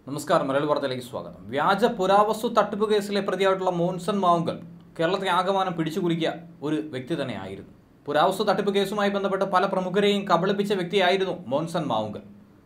നമസ്കാരം മലയാളി വാർത്തയിലേക്ക് സ്വാഗതം വ്യാജ പുരാവസ്തു തട്ടിപ്പ് കേസിലെ പ്രതിയായിട്ടുള്ള മോൻസൺ മാവുങ്കൽ കേരളത്തെ ആകമാനം പിടിച്ചുകുലുക്കിയ ഒരു വ്യക്തി തന്നെയായിരുന്നു പുരാവസ്തു തട്ടിപ്പ് കേസുമായി ബന്ധപ്പെട്ട് പല പ്രമുഖരെയും കബളിപ്പിച്ച വ്യക്തിയായിരുന്നു മോൻസൺ മാവുങ്കൽ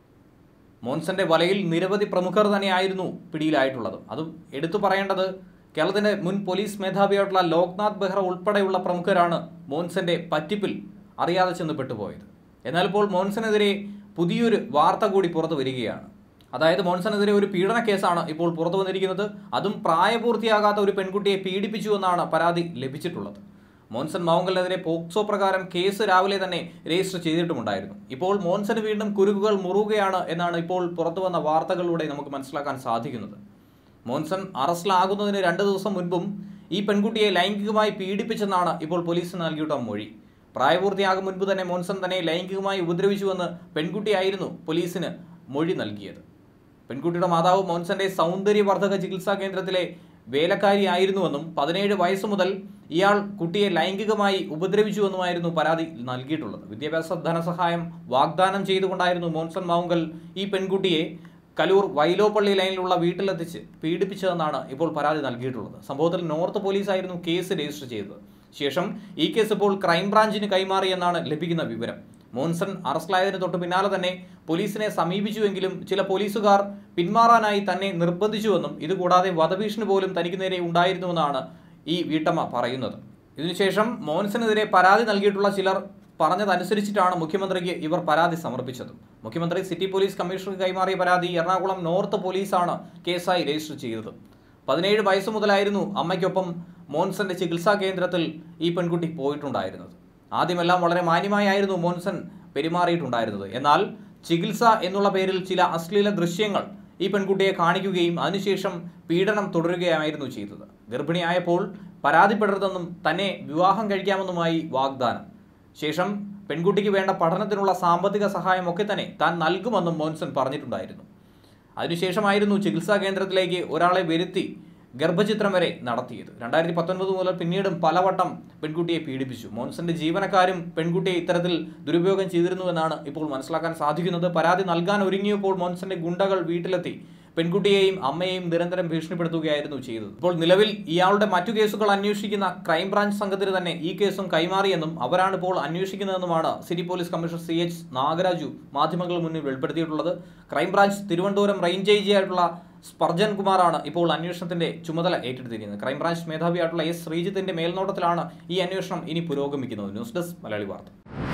മോൻസന്റെ വലയിൽ നിരവധി പ്രമുഖർ തന്നെയായിരുന്നു പിടിയിലായിട്ടുള്ളത് അതും എടുത്തു പറയേണ്ടത് കേരളത്തിന്റെ മുൻ പോലീസ് മേധാവിയായിട്ടുള്ള ലോക്നാഥ് ബെഹ്റ ഉൾപ്പെടെയുള്ള പ്രമുഖരാണ് മോൻസന്റെ പറ്റിപ്പിൽ അറിയാതെ ചെന്ന് പെട്ടുപോയത് എന്നാൽ ഇപ്പോൾ മോൻസനെതിരെ പുതിയൊരു വാർത്ത കൂടി പുറത്തു വരികയാണ് അതായത് മോൻസനെതിരെ ഒരു പീഡന കേസാണ് ഇപ്പോൾ പുറത്തു വന്നിരിക്കുന്നത് അതും പ്രായപൂർത്തിയാകാത്ത ഒരു പെൺകുട്ടിയെ പീഡിപ്പിച്ചു എന്നാണ് പരാതി ലഭിച്ചിട്ടുള്ളത് മോൻസൺ മാവുങ്കലിനെതിരെ പോക്സോ പ്രകാരം കേസ് രാവിലെ തന്നെ രജിസ്റ്റർ ചെയ്തിട്ടുമുണ്ടായിരുന്നു ഇപ്പോൾ മോൻസന് വീണ്ടും കുരുക്കുകൾ മുറുകയാണ് എന്നാണ് ഇപ്പോൾ പുറത്തു വന്ന വാർത്തകളിലൂടെ നമുക്ക് മനസ്സിലാക്കാൻ സാധിക്കുന്നത് മോൻസൺ അറസ്റ്റിലാകുന്നതിന് രണ്ട് ദിവസം മുൻപും ഈ പെൺകുട്ടിയെ ലൈംഗികമായി പീഡിപ്പിച്ചെന്നാണ് ഇപ്പോൾ പോലീസിന് നൽകിയിട്ടുള്ള മൊഴി പ്രായപൂർത്തിയാകും മുൻപ് തന്നെ മോൻസൺ തന്നെ ലൈംഗികമായി ഉപദ്രവിച്ചുവെന്ന് പെൺകുട്ടിയായിരുന്നു പോലീസിന് മൊഴി നൽകിയത് പെൺകുട്ടിയുടെ മാതാവ് മോൻസന്റെ സൗന്ദര്യവർദ്ധക ചികിത്സാ കേന്ദ്രത്തിലെ വേലക്കാരിയായിരുന്നുവെന്നും പതിനേഴ് വയസ്സ് മുതൽ ഇയാൾ കുട്ടിയെ ലൈംഗികമായി ഉപദ്രവിച്ചുവെന്നുമായിരുന്നു പരാതി നൽകിയിട്ടുള്ളത് വിദ്യാഭ്യാസ ധനസഹായം വാഗ്ദാനം ചെയ്തുകൊണ്ടായിരുന്നു മോൻസൺ മാവുങ്കൽ ഈ പെൺകുട്ടിയെ കലൂർ വൈലോപ്പള്ളി ലൈനിലുള്ള വീട്ടിലെത്തിച്ച് പീഡിപ്പിച്ചതെന്നാണ് ഇപ്പോൾ പരാതി നൽകിയിട്ടുള്ളത് സംഭവത്തിൽ നോർത്ത് പോലീസായിരുന്നു കേസ് രജിസ്റ്റർ ചെയ്തത് ശേഷം ഈ കേസ് ഇപ്പോൾ ക്രൈംബ്രാഞ്ചിന് കൈമാറിയെന്നാണ് ലഭിക്കുന്ന വിവരം മോൻസൺ അറസ്റ്റിലായതിനു തൊട്ട് പിന്നാലെ തന്നെ പോലീസിനെ സമീപിച്ചുവെങ്കിലും ചില പോലീസുകാർ പിന്മാറാനായി തന്നെ നിർബന്ധിച്ചുവെന്നും ഇതുകൂടാതെ വധഭീഷണി പോലും തനിക്ക് നേരെ ഉണ്ടായിരുന്നുവെന്നാണ് ഈ വീട്ടമ്മ പറയുന്നത് ഇതിനുശേഷം മോൻസനെതിരെ പരാതി നൽകിയിട്ടുള്ള ചിലർ പറഞ്ഞതനുസരിച്ചിട്ടാണ് മുഖ്യമന്ത്രിക്ക് ഇവർ പരാതി സമർപ്പിച്ചത് മുഖ്യമന്ത്രി സിറ്റി പോലീസ് കമ്മീഷണർക്ക് കൈമാറിയ പരാതി എറണാകുളം നോർത്ത് പോലീസാണ് കേസായി രജിസ്റ്റർ ചെയ്തത് പതിനേഴ് വയസ്സ് മുതലായിരുന്നു അമ്മയ്ക്കൊപ്പം മോൻസന്റെ ചികിത്സാ കേന്ദ്രത്തിൽ ഈ പെൺകുട്ടി പോയിട്ടുണ്ടായിരുന്നത് ആദ്യമെല്ലാം വളരെ മാന്യമായായിരുന്നു മോൻസൺ പെരുമാറിയിട്ടുണ്ടായിരുന്നത് എന്നാൽ ചികിത്സ എന്നുള്ള പേരിൽ ചില അശ്ലീല ദൃശ്യങ്ങൾ ഈ പെൺകുട്ടിയെ കാണിക്കുകയും അതിനുശേഷം പീഡനം തുടരുകയായിരുന്നു ചെയ്തത് ഗർഭിണിയായപ്പോൾ പരാതിപ്പെടരുതെന്നും തന്നെ വിവാഹം കഴിക്കാമെന്നുമായി വാഗ്ദാനം ശേഷം പെൺകുട്ടിക്ക് വേണ്ട പഠനത്തിനുള്ള സാമ്പത്തിക സഹായമൊക്കെ തന്നെ താൻ നൽകുമെന്നും മോൻസൺ പറഞ്ഞിട്ടുണ്ടായിരുന്നു അതിനുശേഷമായിരുന്നു ചികിത്സാ കേന്ദ്രത്തിലേക്ക് ഒരാളെ വരുത്തി ഗർഭചിത്രം വരെ നടത്തിയത് രണ്ടായിരത്തി പത്തൊൻപത് മുതൽ പിന്നീടും പലവട്ടം പെൺകുട്ടിയെ പീഡിപ്പിച്ചു മോൻസന്റെ ജീവനക്കാരും പെൺകുട്ടിയെ ഇത്തരത്തിൽ ദുരുപയോഗം ചെയ്തിരുന്നുവെന്നാണ് ഇപ്പോൾ മനസ്സിലാക്കാൻ സാധിക്കുന്നത് പരാതി നൽകാൻ ഒരുങ്ങിയപ്പോൾ മോൻസന്റെ ഗുണ്ടകൾ വീട്ടിലെത്തി പെൺകുട്ടിയെയും അമ്മയെയും നിരന്തരം ഭീഷണിപ്പെടുത്തുകയായിരുന്നു ചെയ്തത് ഇപ്പോൾ നിലവിൽ ഇയാളുടെ മറ്റു കേസുകൾ അന്വേഷിക്കുന്ന ക്രൈംബ്രാഞ്ച് സംഘത്തിന് തന്നെ ഈ കേസും കൈമാറിയെന്നും അവരാണ് ഇപ്പോൾ അന്വേഷിക്കുന്നതെന്നുമാണ് city police commissioner C H Nagaraju മാധ്യമങ്ങൾ മുന്നിൽ വെളിപ്പെടുത്തിയിട്ടുള്ളത് crime branch Thiruvananthapuram range I G ആയിട്ടുള്ള സ്പർജൻ കുമാറാണ് ഇപ്പോൾ അന്വേഷണത്തിന്റെ ചുമതല ഏറ്റെടുത്തിരിക്കുന്നത് ക്രൈംബ്രാഞ്ച് മേധാവിയായിട്ടുള്ള എസ് ശ്രീജിത്തിന്റെ മേൽനോട്ടത്തിലാണ് ഈ അന്വേഷണം ഇനി പുരോഗമിക്കുന്നത് ന്യൂസ് ഡെസ്ക് മലയാളി വാർത്ത